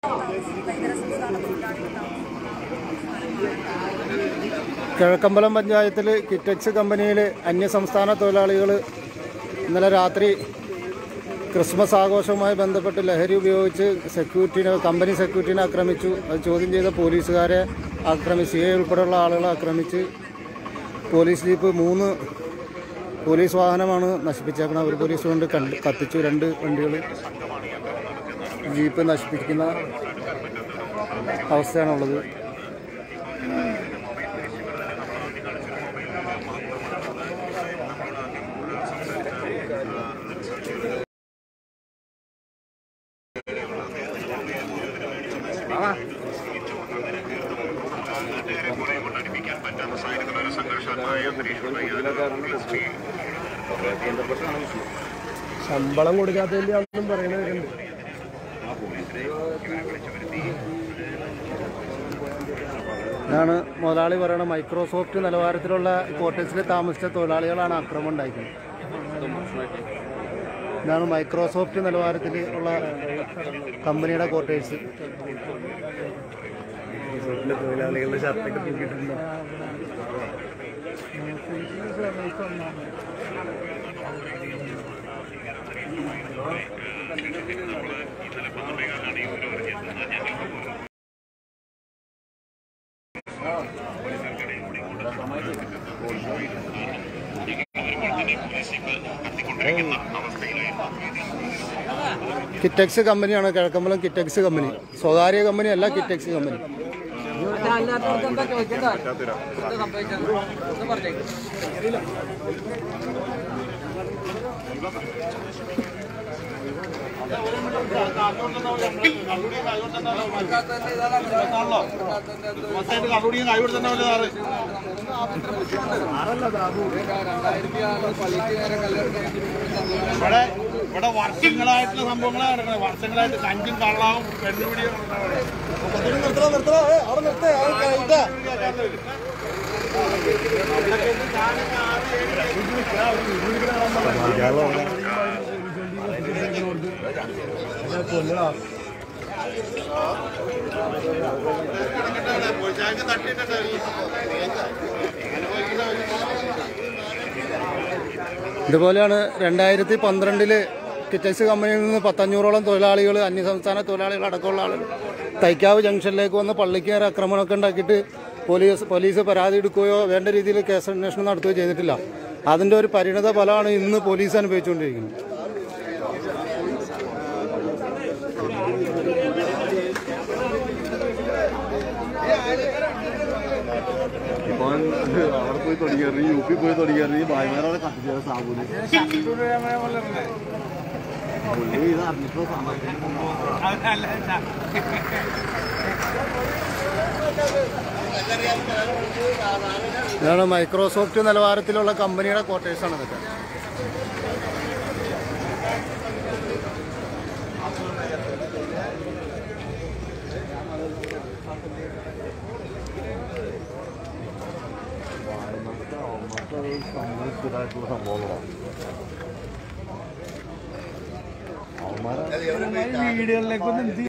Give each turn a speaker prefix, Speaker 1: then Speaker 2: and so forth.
Speaker 1: ഇതര സംസ്ഥാന തൊഴിലാളികൾ
Speaker 2: കിഴക്കമ്പലം പഞ്ചായത്തിൽ കിറ്റക്സ് കമ്പനിയിൽ അന്യസംസ്ഥാന തൊഴിലാളികൾ ഇന്നലെ രാത്രി ക്രിസ്മസ് ആഘോഷവുമായി ബന്ധപ്പെട്ട് ലഹരി ഉപയോഗിച്ച് സെക്യൂരിറ്റിനെ കമ്പനി സെക്യൂരിറ്റിനെ ആക്രമിച്ചു അത് ചോദ്യം ചെയ്ത പോലീസുകാരെ ആക്രമിച്ച് സി ഐ ഉൾപ്പെടെയുള്ള ആളുകളെ ആക്രമിച്ച് പോലീസ് ജീപ്പ് മൂന്ന് പോലീസ് വാഹനമാണ് നശിപ്പിച്ചേക്കുന്നത് ഒരു പോലീസ് കൊണ്ട് കണ്ട് കത്തിച്ചു രണ്ട് വണ്ടികൾ ജീപ്പ് നശിപ്പിക്കുന്ന അവസ്ഥയാണുള്ളത്
Speaker 3: ശമ്പളം കൊടുക്കാത്തതിന്റെ ആണെന്നും പറയണവരുണ്ട്
Speaker 2: ഇതാണ് മുതലാളി പറയുന്ന മൈക്രോസോഫ്റ്റ് നിലവാരത്തിലുള്ള ക്വാർട്ടേഴ്സിൽ താമസിച്ച തൊഴിലാളികളാണ് ആക്രമണം ഉണ്ടായിരിക്കുന്നത് ഇതാണ് മൈക്രോസോഫ്റ്റ് നിലവാരത്തിൽ ഉള്ള കമ്പനിയുടെ ക്വാർട്ടേഴ്സ്
Speaker 3: തൊഴിലാളികളുടെ ഷർട്ടൊക്കെ തൂക്കിയിട്ടുണ്ട്
Speaker 2: കിറ്റക്സ് കമ്പനിയാണ് കിഴക്കമ്പലം കിറ്റക്സ് കമ്പനി സ്വകാര്യ കമ്പനി അല്ല കിറ്റക്സ് കമ്പനി
Speaker 4: ഇവിടെ ഇവിടെ വർഷങ്ങളായിട്ടുള്ള സംഭവങ്ങളാണ് നടക്കുന്നത് വർഷങ്ങളായിട്ട് കഞ്ചും കള്ളാവും പെണ്ണുപിടിയും
Speaker 2: ഇതുപോലെയാണ് രണ്ടായിരത്തി പന്ത്രണ്ടില് കിറ്റക്സ് കമ്പനിയിൽ നിന്ന് പത്തഞ്ഞൂറോളം തൊഴിലാളികൾ അന്യസംസ്ഥാന തൊഴിലാളികൾ അടക്കമുള്ള ആളുകൾ തൈക്കാവ് ജംഗ്ഷനിലേക്ക് വന്ന് പള്ളിക്ക് നേരെ ആക്രമണമൊക്കെ ഉണ്ടാക്കിയിട്ട് പോലീസ് പോലീസ് പരാതി എടുക്കുകയോ വേണ്ട രീതിയിൽ കേസ് അന്വേഷണം നടത്തുകയോ ചെയ്തിട്ടില്ല അതിൻ്റെ ഒരു പരിണിത ഫലമാണ് ഇന്ന് പോലീസ് അനുഭവിച്ചുകൊണ്ടിരിക്കുന്നത്
Speaker 5: ഇപ്പൊ അവിടെ പോയി തുടങ്ങിയത് യു പി പോയി തുടങ്ങിയത് ഭായിമാരവിടെ കത്തിച്ചത് സാബുന് പുള്ളി ഇത് അറിഞ്ഞിട്ടോ സമയത്തിന്
Speaker 2: ഇതാണ് മൈക്രോസോഫ്റ്റ് നിലവാരത്തിലുള്ള കമ്പനിയുടെ ക്വാർട്ടേഴ്സാണ് ഇതൊക്കെ
Speaker 5: സംഭവിച്ചതായിട്ടുള്ള സംഭവങ്ങളാണ് അവന്മാരെ
Speaker 3: വീടുകളിലേക്കൊന്നും